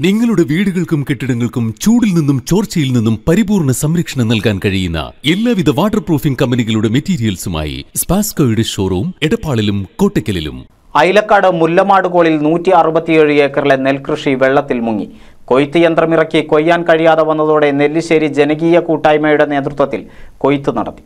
നിങ്ങളുടെ വീടുകൾക്കും കെട്ടിടങ്ങൾക്കും ചൂടിൽ നിന്നും ചോർച്ചയിൽ നിന്നും പരിപൂർണ സംരക്ഷണം നൽകാൻ കഴിയുന്ന എല്ലാവിധ വാട്ടർ പ്രൂഫിംഗ് കമ്പനികളുടെ മെറ്റീരിയൽസുമായി സ്പാസ്കോയുടെ ഷോറൂം എടപ്പാളിലും കോട്ടയ്ക്കലിലും അയിലക്കാട് മുല്ലമാട് കോളിൽ നൂറ്റി അറുപത്തിയേഴ് ഏക്കറിലെ നെൽകൃഷി വെള്ളത്തിൽ മുങ്ങി കൊയ്ത്ത് യന്ത്രമിറക്കി കൊയ്യാൻ കഴിയാതെ വന്നതോടെ നെല്ലിശ്ശേരി ജനകീയ കൂട്ടായ്മയുടെ നേതൃത്വത്തിൽ കൊയ്ത്ത് നടത്തി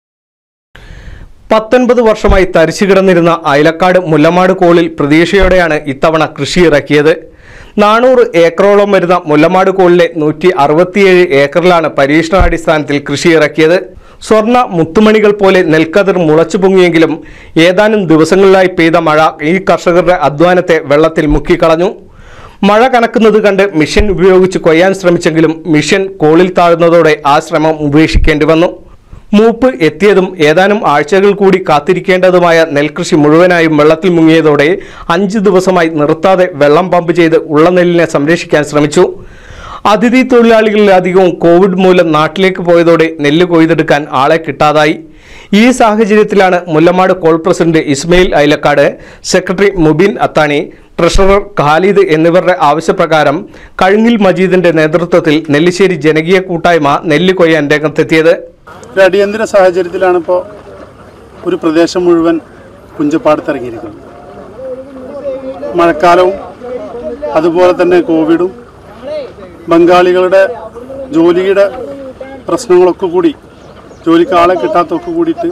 പത്തൊൻപത് വർഷമായി തരിച്ചു കിടന്നിരുന്ന അയലക്കാട് മുല്ലമാട് കോളിൽ പ്രതീക്ഷയോടെയാണ് ഇത്തവണ കൃഷി ഇറക്കിയത് നാനൂറ് ഏക്കറോളം വരുന്ന മുല്ലമാട് കോളിലെ നൂറ്റി അറുപത്തിയേഴ് ഏക്കറിലാണ് പരീക്ഷണാടിസ്ഥാനത്തിൽ കൃഷി ഇറക്കിയത് സ്വർണ്ണ മുത്തുമണികൾ പോലെ നെൽക്കതിർ മുളച്ചു പൊങ്ങിയെങ്കിലും ഏതാനും ദിവസങ്ങളിലായി പെയ്ത മഴ ഈ കർഷകരുടെ അധ്വാനത്തെ വെള്ളത്തിൽ മുക്കിക്കളഞ്ഞു മഴ കനക്കുന്നത് കണ്ട് മിഷൻ ഉപയോഗിച്ച് കൊയ്യാൻ ശ്രമിച്ചെങ്കിലും മിഷൻ കോളിൽ താഴുന്നതോടെ ആ ശ്രമം ഉപേക്ഷിക്കേണ്ടി വന്നു മൂപ്പ് എത്തിയതും ഏതാനും ആഴ്ചകൾ കൂടി കാത്തിരിക്കേണ്ടതുമായ നെൽകൃഷി മുഴുവനായും വെള്ളത്തിൽ മുങ്ങിയതോടെ അഞ്ച് ദിവസമായി നിർത്താതെ വെള്ളം പമ്പ് ചെയ്ത് ഉള്ള നെല്ലിനെ സംരക്ഷിക്കാൻ ശ്രമിച്ചു അതിഥി തൊഴിലാളികളിലധികവും കോവിഡ് മൂലം നാട്ടിലേക്ക് പോയതോടെ നെല്ല് കൊയ്തെടുക്കാൻ ആളെ കിട്ടാതായി ഈ സാഹചര്യത്തിലാണ് മുല്ലമാട് കോൾ president Ismail Ailakkad secretary Mubin Athani treasurer Khalid എന്നിവരുടെ ആവശ്യപ്രകാരം കഴുങ്ങിൽ മജീദിന്റെ നേതൃത്വത്തിൽ നെല്ലിശ്ശേരി ജനകീയ കൂട്ടായ്മ നെല്ല് കൊയ്യാൻ രംഗത്തെത്തിയത് ഒരു അടിയന്തര സാഹചര്യത്തിലാണ് ഇപ്പോൾ ഒരു പ്രദേശം മുഴുവൻ കുഞ്ചപ്പാടത്തിറങ്ങിയിരിക്കുന്നത് മഴക്കാലവും അതുപോലെ തന്നെ കോവിഡും ബംഗാളികളുടെ ജോലിയുടെ പ്രശ്നങ്ങളൊക്കെ കൂടി ജോലിക്ക് ആളെ കിട്ടാത്തൊക്കെ കൂടിയിട്ട്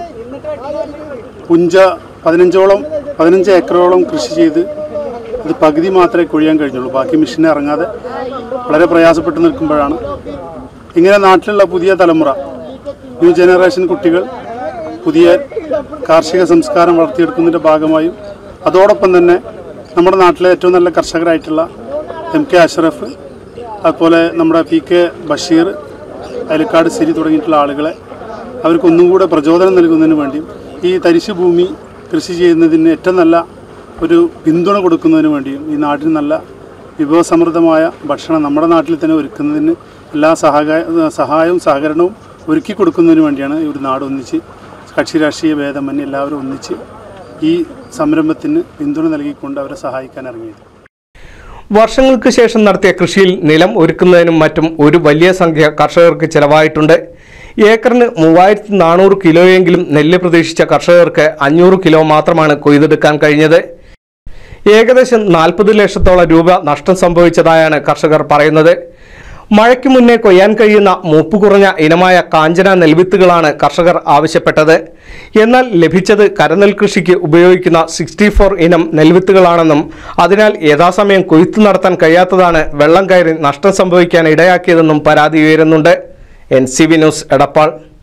പുഞ്ച പതിനഞ്ചോളം പതിനഞ്ച് ഏക്കറോളം കൃഷി ചെയ്ത് അത് പകുതി മാത്രമേ കൊഴിയാൻ കഴിഞ്ഞുള്ളൂ ബാക്കി മെഷീൻ ഇറങ്ങാതെ വളരെ പ്രയാസപ്പെട്ട് നിൽക്കുമ്പോഴാണ് ഇങ്ങനെ നാട്ടിലുള്ള പുതിയ തലമുറ ന്യൂ ജനറേഷൻ കുട്ടികൾ പുതിയ കാർഷിക സംസ്കാരം വളർത്തിയെടുക്കുന്നതിൻ്റെ ഭാഗമായും അതോടൊപ്പം തന്നെ നമ്മുടെ നാട്ടിലെ ഏറ്റവും നല്ല കർഷകരായിട്ടുള്ള എം കെ അഷ്റഫ് അതുപോലെ നമ്മുടെ പി കെ ബഷീർ അയലക്കാട് സിരി തുടങ്ങിയിട്ടുള്ള ആളുകളെ അവർക്ക് ഒന്നും കൂടെ പ്രചോദനം നൽകുന്നതിന് വേണ്ടിയും ഈ തരിശു ഭൂമി കൃഷി ചെയ്യുന്നതിന് ഏറ്റവും നല്ല ഒരു പിന്തുണ കൊടുക്കുന്നതിന് വേണ്ടിയും ഈ നാട്ടിന് നല്ല വിഭവസമൃദ്ധമായ ഭക്ഷണം നമ്മുടെ നാട്ടിൽ തന്നെ ഒരുക്കുന്നതിന് എല്ലാ സഹായ സഹായവും സഹകരണവും ഒരുക്കി കൊടുക്കുന്നതിന് വേണ്ടിയാണ് ഈ ഒരു നാട് ഒന്നിച്ച് കക്ഷി രാഷ്ട്രീയ ഭേദമന്യേ എല്ലാവരും ഒന്നിച്ച് ഈ സംരംഭത്തിന് പിന്തുണ നൽകിക്കൊണ്ട് അവരെ സഹായിക്കാൻ ഇറങ്ങിയത് വർഷങ്ങൾക്ക് ശേഷം നടത്തിയ കൃഷിയിൽ നിലം ഒരുക്കുന്നതിനും മറ്റും ഒരു വലിയ സംഖ്യ കർഷകർക്ക് ചെലവായിട്ടുണ്ട് ഏക്കറിന് മൂവായിരത്തി നാനൂറ് കിലോയെങ്കിലും നെല്ല് പ്രതീക്ഷിച്ച കർഷകർക്ക് അഞ്ഞൂറ് കിലോ മാത്രമാണ് കൊയ്തെടുക്കാൻ കഴിഞ്ഞത് ഏകദേശം നാൽപ്പത് ലക്ഷത്തോളം രൂപ നഷ്ടം സംഭവിച്ചതായാണ് കർഷകർ പറയുന്നത് മഴയ്ക്ക് മുന്നേ കൊയ്യാൻ കഴിയുന്ന മൂപ്പ് കുറഞ്ഞ ഇനമായ കാഞ്ചന നെൽവിത്തുകളാണ് കർഷകർ ആവശ്യപ്പെട്ടത് എന്നാൽ ലഭിച്ചത് കരനെൽ കൃഷിക്ക് ഉപയോഗിക്കുന്ന സിക്സ്റ്റി ഫോർ ഇനം നെൽവിത്തുകളാണെന്നും അതിനാൽ യഥാസമയം കൊയ്ത്തു നടത്താൻ കഴിയാത്തതാണ് വെള്ളം കയറി നഷ്ടം സംഭവിക്കാൻ ഇടയാക്കിയതെന്നും പരാതി ഉയരുന്നുണ്ട് N C V news Edappal